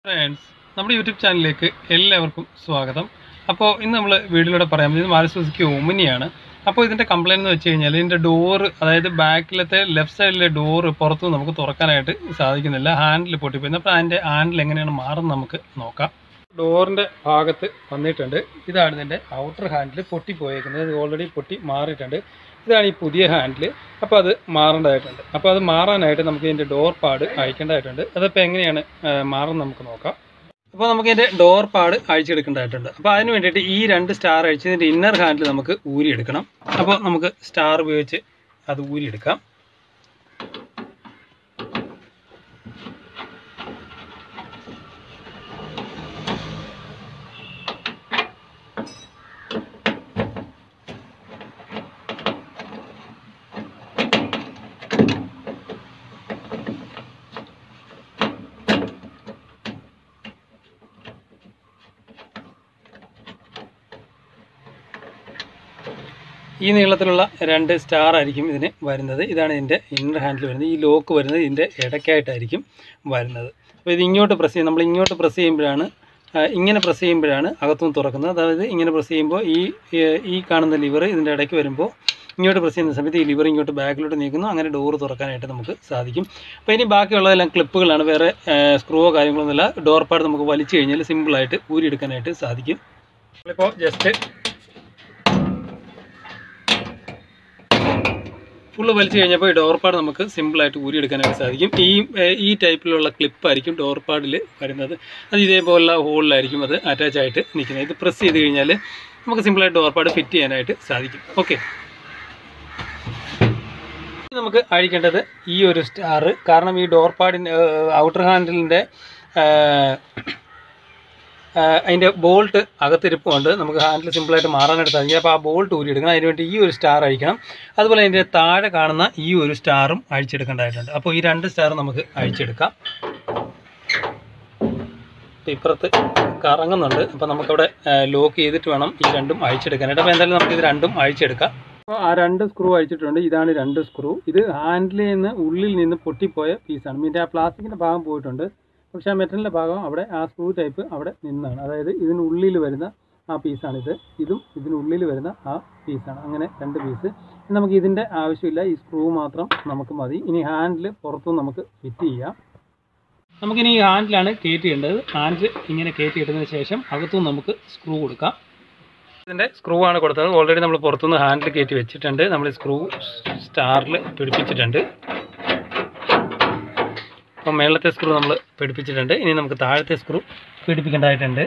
friends നമ്മുടെ YouTube ചാനലിലേക്ക് എല്ലാവർക്കും സ്വാഗതം അപ്പോൾ ഇന്ന് നമ്മൾ വീഡിയോയിലൂടെ പറയാം ഇത് മാരുതി സുസുക്കി ഒമിനിയാണ് അപ്പോൾ ഇതിൻ്റെ കംപ്ലയിൻറ്റ് എന്ന് വെച്ച് കഴിഞ്ഞാൽ ഇതിൻ്റെ ഡോറ് അതായത് ബാക്കിലത്തെ ലെഫ്റ്റ് സൈഡിലെ ഡോറ് പുറത്തുനിന്ന് നമുക്ക് തുറക്കാനായിട്ട് സാധിക്കുന്നില്ല ഹാൻഡിൽ പൊട്ടിപ്പോയി അപ്പോൾ അതിൻ്റെ ഹാൻഡിൽ എങ്ങനെയാണ് മാറുന്നത് നമുക്ക് നോക്കാം ഡോറിൻ്റെ ഭാഗത്ത് വന്നിട്ടുണ്ട് ഇതാണ് ഇതിൻ്റെ ഔട്ടർ ഹാൻഡിൽ പൊട്ടിപ്പോയേക്കുന്നത് ഇത് ഓൾറെഡി പൊട്ടി മാറിയിട്ടുണ്ട് ഇതാണ് ഈ പുതിയ ഹാൻഡിൽ അപ്പോൾ അത് മാറേണ്ടതായിട്ടുണ്ട് അപ്പോൾ അത് മാറാനായിട്ട് നമുക്ക് ഇതിൻ്റെ ഡോർ പാഡ് അയക്കേണ്ടതായിട്ടുണ്ട് അതപ്പോൾ എങ്ങനെയാണ് ആ, മാറുന്നത് നമുക്ക് നോക്കാം അപ്പോൾ നമുക്ക് ഇതിൻ്റെ ഡോർ പാഡ് അഴിച്ചെടുക്കേണ്ടതായിട്ടുണ്ട് അപ്പോൾ അതിന് വേണ്ടിയിട്ട് ഈ രണ്ട് സ്റ്റാർ അഴിച്ച് ഇതിൻ്റെ ഇന്നർ ഹാൻഡിൽ നമുക്ക് ഊരിയെടുക്കണം അപ്പോൾ നമുക്ക് സ്റ്റാർ ഉപയോഗിച്ച് അത് ഊരിയെടുക്കാം ഈ നീളത്തിലുള്ള രണ്ട് സ്റ്റാർ ആയിരിക്കും ഇതിന് വരുന്നത് ഇതാണ് ഇതിൻ്റെ ഇന്നർ ഹാൻഡിൽ വരുന്നത് ഈ ലോക്ക് വരുന്നത് ഇതിൻ്റെ ഇടയ്ക്കായിട്ടായിരിക്കും വരുന്നത് അപ്പോൾ ഇത് ഇങ്ങോട്ട് പ്രസ് ചെയ്യും നമ്മൾ ഇങ്ങോട്ട് പ്രസ് ചെയ്യുമ്പോഴാണ് ആ, ഇങ്ങനെ പ്രസ് ചെയ്യുമ്പോഴാണ് അകത്തുനിന്ന് തുറക്കുന്നത് അതായത് ഇങ്ങനെ പ്രസ് ചെയ്യുമ്പോൾ ഈ ഈ- ഈ കാണുന്ന ലിവർ ഇതിൻ്റെ ഇടയ്ക്ക് വരുമ്പോൾ ഇങ്ങോട്ട് പ്രസ് ചെയ്യുന്ന സമയത്ത് ഈ ലിവർ ഇങ്ങോട്ട് ബാക്കിലോട്ട് നീക്കുന്നു അങ്ങനെ ഡോർ തുറക്കാനായിട്ട് നമുക്ക് സാധിക്കും അപ്പോൾ ഇനി ബാക്കിയുള്ളതെല്ലാം ക്ലിപ്പുകളാണ് വേറെ സ്ക്രൂവോ കാര്യങ്ങളൊന്നുമില്ല ഡോർ പാഡ് നമുക്ക് വലിച്ചു കഴിഞ്ഞാൽ സിമ്പിളായിട്ട് ഊരിയെടുക്കാനായിട്ട് സാധിക്കും നമ്മളിപ്പോൾ ജസ്റ്റ് ഫുള്ള് വലിച്ചു കഴിഞ്ഞപ്പോൾ ഈ ഡോർ പാഡ് നമുക്ക് സിമ്പിളായിട്ട് ഊരിയെടുക്കാനായിട്ട് സാധിക്കും ഈ ഏഹ്, ഈ ടൈപ്പിലുള്ള ക്ലിപ്പായിരിക്കും ഡോർ പാഡിൽ വരുന്നത് അത് ഇതേപോലുള്ള ഹോളിലായിരിക്കും അത് അറ്റാച്ച് ആയിട്ട് നിൽക്കുന്നത് ഇത് പ്രസ് ചെയ്ത് കഴിഞ്ഞാൽ നമുക്ക് സിമ്പിളായിട്ട് ഡോർ പാഡ് ഫിറ്റ് ചെയ്യാനായിട്ട് സാധിക്കും ഓക്കെ നമുക്ക് അഴിക്കേണ്ടത് ഈ ഒരു സ്റ്റാർ കാരണം ഈ ഡോർ പാഡിൻ്റെ ഔട്ടർ ഹാൻഡിലിൻ്റെ അതിൻ്റെ ബോൾട്ട് അകത്തിരിപ്പുണ്ട് നമുക്ക് ഹാൻഡിൽ സിമ്പിളായിട്ട് മാറാനായിട്ട് സാധിക്കും അപ്പോൾ ആ ബോൾട്ട് ഊരിയെടുക്കണം അതിന് വേണ്ടി ഈ ഒരു സ്റ്റാർ അഴിക്കണം അതുപോലെ അതിൻ്റെ താഴെ കാണുന്ന ഈ ഒരു സ്റ്റാറും അഴിച്ചെടുക്കേണ്ടതായിട്ടുണ്ട് അപ്പോൾ ഈ രണ്ട് സ്റ്റാർ നമുക്ക് അഴിച്ചെടുക്കാം ഇപ്പോൾ ഇപ്പുറത്ത് കറങ്ങുന്നുണ്ട് അപ്പോൾ നമുക്കവിടെ ലോക്ക് ചെയ്തിട്ട് വേണം ഈ രണ്ടും അഴിച്ചെടുക്കാനായിട്ട് അപ്പോൾ എന്തായാലും നമുക്ക് ഇത് രണ്ടും അഴിച്ചെടുക്കാം അപ്പോൾ ആ രണ്ട് സ്ക്രൂ അഴിച്ചിട്ടുണ്ട് ഇതാണ് രണ്ട് സ്ക്രൂ ഇത് ഹാൻഡിലിൽ നിന്ന് ഉള്ളിൽ നിന്ന് പൊട്ടിപ്പോയ പീസാണ് മീൻ്റെ ആ പ്ലാസ്റ്റിക്കിൻ്റെ ഭാഗം പോയിട്ടുണ്ട് പക്ഷേ ആ മെറ്റലിൻ്റെ ഭാഗം അവിടെ ആ സ്ക്രൂ ടൈപ്പ് അവിടെ നിന്നാണ് അതായത് ഇതിനുള്ളിൽ വരുന്ന ആ പീസാണിത് ഇതും ഇതിനുള്ളിൽ വരുന്ന ആ പീസാണ് അങ്ങനെ രണ്ട് പീസ് നമുക്ക് ഇതിൻ്റെ ആവശ്യമില്ല ഈ സ്ക്രൂ മാത്രം നമുക്ക് മതി ഇനി ഹാൻഡിൽ പുറത്തും നമുക്ക് ഫിറ്റ് ചെയ്യാം നമുക്കിനി ഈ ഹാൻഡിലാണ് കയറ്റിയിടേണ്ടത് ഹാൻഡിൽ ഇങ്ങനെ കയറ്റിയിട്ടതിന് ശേഷം അകത്തും നമുക്ക് സ്ക്രൂ കൊടുക്കാം ഇതിൻ്റെ സ്ക്രൂ ആണ് കൊടുത്തത് ഓൾറെഡി നമ്മൾ പുറത്തുനിന്ന് ഹാൻഡിൽ കയറ്റി വെച്ചിട്ടുണ്ട് നമ്മൾ സ്ക്രൂ സ്റ്റാറിൽ പിടിപ്പിച്ചിട്ടുണ്ട് അപ്പോൾ മേളത്തെ സ്ക്രൂ നമ്മൾ പിടിപ്പിച്ചിട്ടുണ്ട് ഇനി നമുക്ക് താഴത്തെ സ്ക്രൂ പിടിപ്പിക്കേണ്ടതായിട്ടുണ്ട്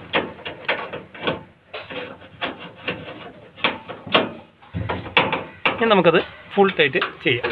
ഇനി നമുക്കത് ഫുൾ ടൈറ്റ് ചെയ്യാം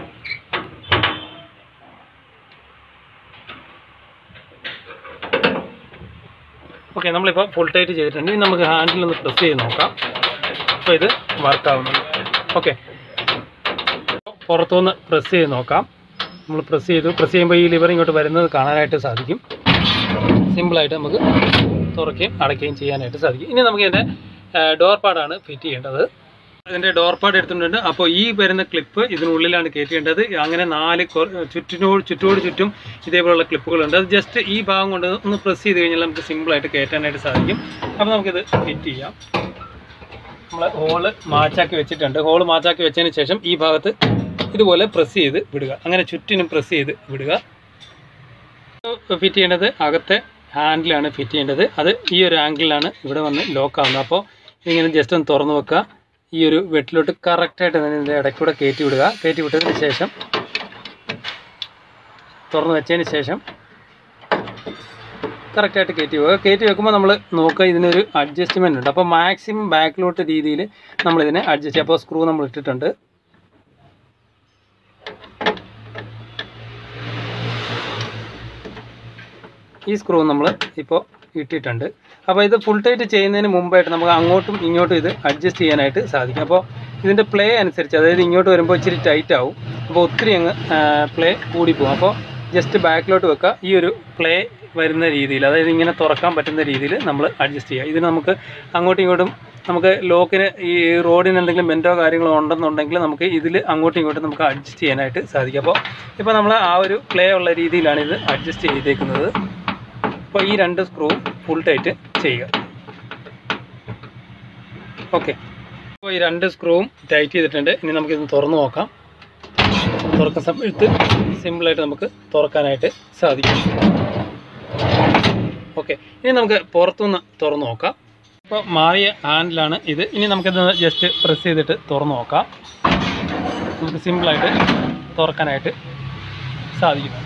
ഓക്കെ നമ്മളിപ്പോൾ ഫുൾ ടൈറ്റ് ചെയ്തിട്ടുണ്ട് ഇനി നമുക്ക് ഹാൻഡിൽ ഒന്ന് പ്രസ് ചെയ്ത് നോക്കാം അപ്പോൾ ഇത് വർക്ക് ആവുന്നുണ്ട് ഓക്കെ പുറത്തുനിന്ന് പ്രസ് ചെയ്ത് നോക്കാം നമ്മൾ പ്രസ് ചെയ്തു പ്രസ് ചെയ്യുമ്പോൾ ഈ ലിവർ ഇങ്ങോട്ട് വരുന്നത് കാണാനായിട്ട് സാധിക്കും സിമ്പിളായിട്ട് നമുക്ക് തുറക്കുകയും അടയ്ക്കുകയും ചെയ്യാനായിട്ട് സാധിക്കും ഇനി നമുക്ക് ഇതിൻ്റെ ഡോർ പാഡാണ് ഫിറ്റ് ചെയ്യേണ്ടത് ഇതിൻ്റെ ഡോർ പാഡ് എടുത്തിട്ടുണ്ട് അപ്പോൾ ഈ വരുന്ന ക്ലിപ്പ് ഇതിനുള്ളിലാണ് കയറ്റേണ്ടത് അങ്ങനെ നാല് കൊ- ചുറ്റിനോട് ചുറ്റോട് ചുറ്റും ഇതേപോലുള്ള ക്ലിപ്പുകളുണ്ട് അത് ജസ്റ്റ് ഈ ഭാഗം കൊണ്ട് ഒന്ന് പ്രസ് ചെയ്ത് കഴിഞ്ഞാൽ നമുക്ക് സിമ്പിളായിട്ട് കയറ്റാനായിട്ട് സാധിക്കും അപ്പോൾ നമുക്കിത് ഫിറ്റ് ചെയ്യാം നമ്മൾ ഹോള് മാച്ചാക്കി വെച്ചിട്ടുണ്ട് ഹോള് മാച്ചാക്കി വെച്ചതിന് ശേഷം ഈ ഭാഗത്ത് ഇതുപോലെ പ്രസ് ചെയ്ത് വിടുക അങ്ങനെ ചുറ്റിനും പ്രസ് ചെയ്ത് വിടുക ഫിറ്റ് ചെയ്യേണ്ടത് അകത്തെ ഹാൻഡിലാണ് ഫിറ്റ് ചെയ്യേണ്ടത് അത് ഈ ഒരു ആംഗിളിലാണ് ഇവിടെ വന്ന് ലോക്ക് ആവുന്നത് അപ്പോൾ ഇങ്ങനെ ജസ്റ്റ് ഒന്ന് തുറന്ന് വെക്കുക ഈ ഒരു വെട്ടിലോട്ട് കറക്റ്റായിട്ട് തന്നെ ഇതിൻ്റെ ഇടയ്ക്കൂടെ കയറ്റി വിടുക കയറ്റി വിട്ടതിന് ശേഷം തുറന്ന് വെച്ചതിന് ശേഷം കറക്റ്റായിട്ട് കയറ്റി വെക്കുക കയറ്റി വെക്കുമ്പോൾ നമ്മൾ നോക്കുക ഇതിനൊരു അഡ്ജസ്റ്റ്മെൻ്റ് ഉണ്ട് അപ്പോൾ മാക്സിമം ബാക്കിലോട്ട് രീതിയിൽ നമ്മളിതിനെ അഡ്ജസ്റ്റ് ചെയ്യുക അപ്പോൾ സ്ക്രൂ നമ്മൾ ഇട്ടിട്ടുണ്ട് ഈ സ്ക്രൂ നമ്മൾ ഇപ്പോൾ ഇട്ടിട്ടുണ്ട് അപ്പോൾ ഇത് ഫുൾ ടൈറ്റ് ചെയ്യുന്നതിന് മുമ്പായിട്ട് നമുക്ക് അങ്ങോട്ടും ഇങ്ങോട്ടും ഇത് അഡ്ജസ്റ്റ് ചെയ്യാനായിട്ട് സാധിക്കും അപ്പോൾ ഇതിൻ്റെ പ്ലേ അനുസരിച്ച് അതായത് ഇങ്ങോട്ട് വരുമ്പോൾ ഇച്ചിരി ടൈറ്റ് ആവും അപ്പോൾ ഒത്തിരി അങ്ങ് പ്ലേ കൂടിപ്പോകും അപ്പോൾ ജസ്റ്റ് ബാക്കിലോട്ട് വെക്കുക ഈ ഒരു പ്ലേ വരുന്ന രീതിയിൽ അതായത് ഇങ്ങനെ തുറക്കാൻ പറ്റുന്ന രീതിയിൽ നമ്മൾ അഡ്ജസ്റ്റ് ചെയ്യുക ഇതിന് നമുക്ക് അങ്ങോട്ടും ഇങ്ങോട്ടും നമുക്ക് ലോക്കിന് ഈ റോഡിന് എന്തെങ്കിലും ബെൻഡോ കാര്യങ്ങളോ ഉണ്ടെന്നുണ്ടെങ്കിൽ നമുക്ക് ഇതിൽ അങ്ങോട്ടും ഇങ്ങോട്ടും നമുക്ക് അഡ്ജസ്റ്റ് ചെയ്യാനായിട്ട് സാധിക്കും അപ്പോൾ ഇപ്പോൾ നമ്മൾ ആ ഒരു പ്ലേ ഉള്ള രീതിയിലാണ് ഇത് അഡ്ജസ്റ്റ് ചെയ്തേക്കുന്നത് അപ്പോൾ ഈ രണ്ട് സ്ക്രൂ ഫുൾ ടൈറ്റ് ചെയ്യുക ഓക്കെ അപ്പോൾ ഈ രണ്ട് സ്ക്രൂവും ടൈറ്റ് ചെയ്തിട്ടുണ്ട് ഇനി നമുക്കിത് തുറന്ന് നോക്കാം തുറക്കുന്ന സമയത്ത് സിമ്പിളായിട്ട് നമുക്ക് തുറക്കാനായിട്ട് സാധിക്കും ഓക്കെ ഇനി നമുക്ക് പുറത്തുനിന്ന് തുറന്ന് നോക്കാം ഇപ്പോൾ മാറിയ ഹാൻഡിലാണ് ഇത് ഇനി നമുക്കിത് ജസ്റ്റ് പ്രസ് ചെയ്തിട്ട് തുറന്ന് നോക്കാം നമുക്ക് സിമ്പിളായിട്ട് തുറക്കാനായിട്ട് സാധിക്കും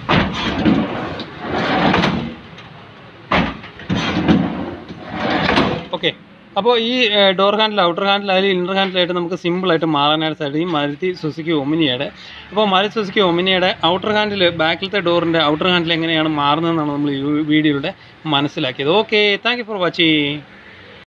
ഓക്കെ അപ്പോൾ ഈ ഡോർ ഹാൻഡിൽ ഔട്ടർ ഹാൻഡിൽ അതിൽ ഇന്നർ ഹാൻഡിലായിട്ട് നമുക്ക് സിമ്പിളായിട്ട് മാറാനായിട്ട് സാധിക്കും ഈ മാരുതി സുസുക്കി ഒമിനിയുടെ അപ്പോൾ മാരുതി സുസുക്കി ഒമിനിയുടെ ഔട്ടർ ഹാൻഡിൽ ബാക്കിലത്തെ ഡോറിൻ്റെ ഔട്ടർ ഹാൻഡിൽ എങ്ങനെയാണ് മാറുന്നതെന്നാണ് നമ്മൾ ഈ വീഡിയോയിലൂടെ മനസ്സിലാക്കിയത് okay thank you for watching